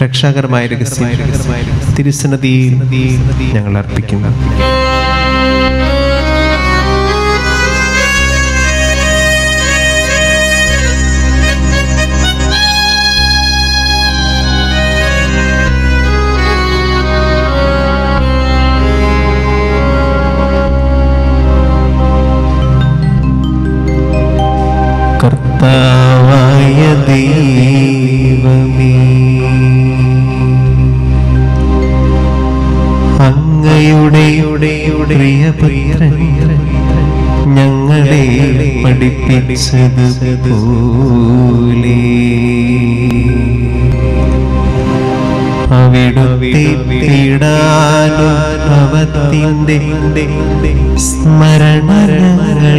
രക്ഷാകരമായ രഹസ്യം തിരുസന്നതിയിൽ ഞങ്ങൾ അർപ്പിക്കുന്നു കർത്താവായ ദൈവമേ അങ്ങയുടെ പ്രിയപുത്രൻ ഞങ്ങളെ പഠിപ്പിച്ചത് പോലെ അവിടുത്തെ പീഡാനുഭവത്തിൻ്റെ സ്മരണകൾ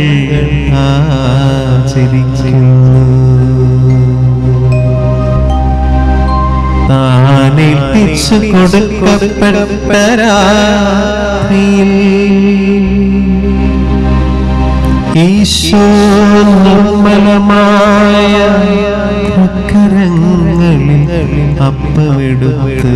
ആചരിക്കുന്നു താനേൽപ്പിച്ചു കൊടുക്കപ്പെട്ട രാത്രിയിൽ ഈശോ നിർമ്മലമായ കരങ്ങളിൽ അപ്പമെടുത്ത്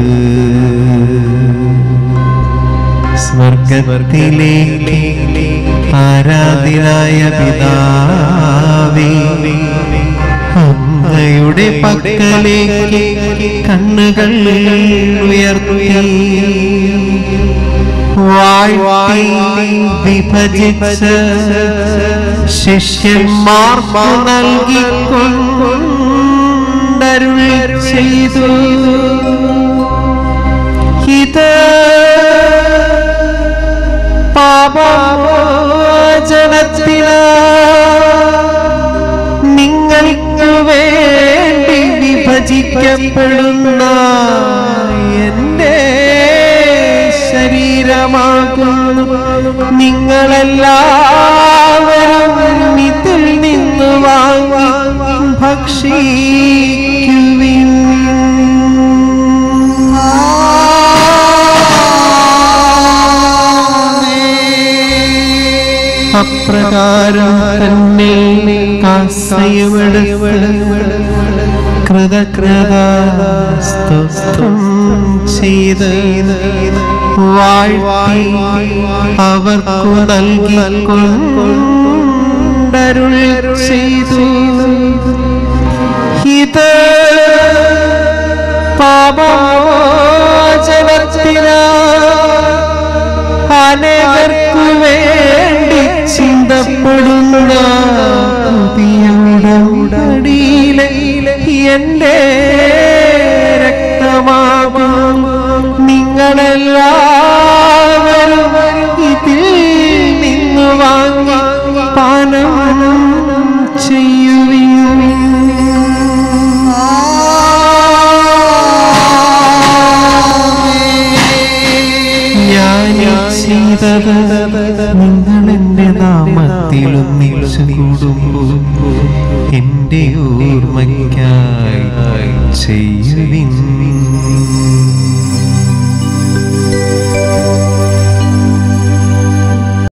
സ്വർഗത്തിലേക്ക് ആരാധ്യനായ പിതാവേ അങ്ങയുടെ പക്കലേക്ക് കണ്ണുകൾ ഉയർത്തി വാഴ്ത്തി വിഭജിച്ച് ശിഷ്യന്മാർക്ക് നൽകിക്കൊണ്ടരുൾ ചെയ്തു ഇത് പാപമോചനത്തിന നിങ്ങൾക്ക് വേണ്ടി വിഭജിക്കപ്പെടുന്ന എൻ്റെ ശരീരമാകുന്നു നിങ്ങളെല്ലാവരും ഇതിൽ നിന്ന് വാങ്ങി ഭക്ഷിക്കുവിൻ അപ്രകാരം തന്നെ കാസയമെടുത്ത് കൃതകൃതസ്തും ചെയ്ത് വാഴ്ത്തി അവർക്കു നൽകിക്കൊണ്ടരുൾ ചെയ്തു ഇത് പാപമോചനത്തിനാ അനേകർക്കു വേണ്ടി ചിന്തപ്പെടുന്ന പുതിയ ഉടമ്പടിയിലെ എന്റെ രക്തമാകും നിങ്ങളെല്ലാവരും ഇതിൽ നിന്ന് വാങ്ങി പാനം ചെയ്യുവിൻ ഞാൻ ചെയ്തത് നിങ്ങൾ എന്റെ നാമത്തിലും കൂടുമ്പോൾ എന്റെ ഓർമ്മയ്ക്കായി ചെയ്യുവിൻ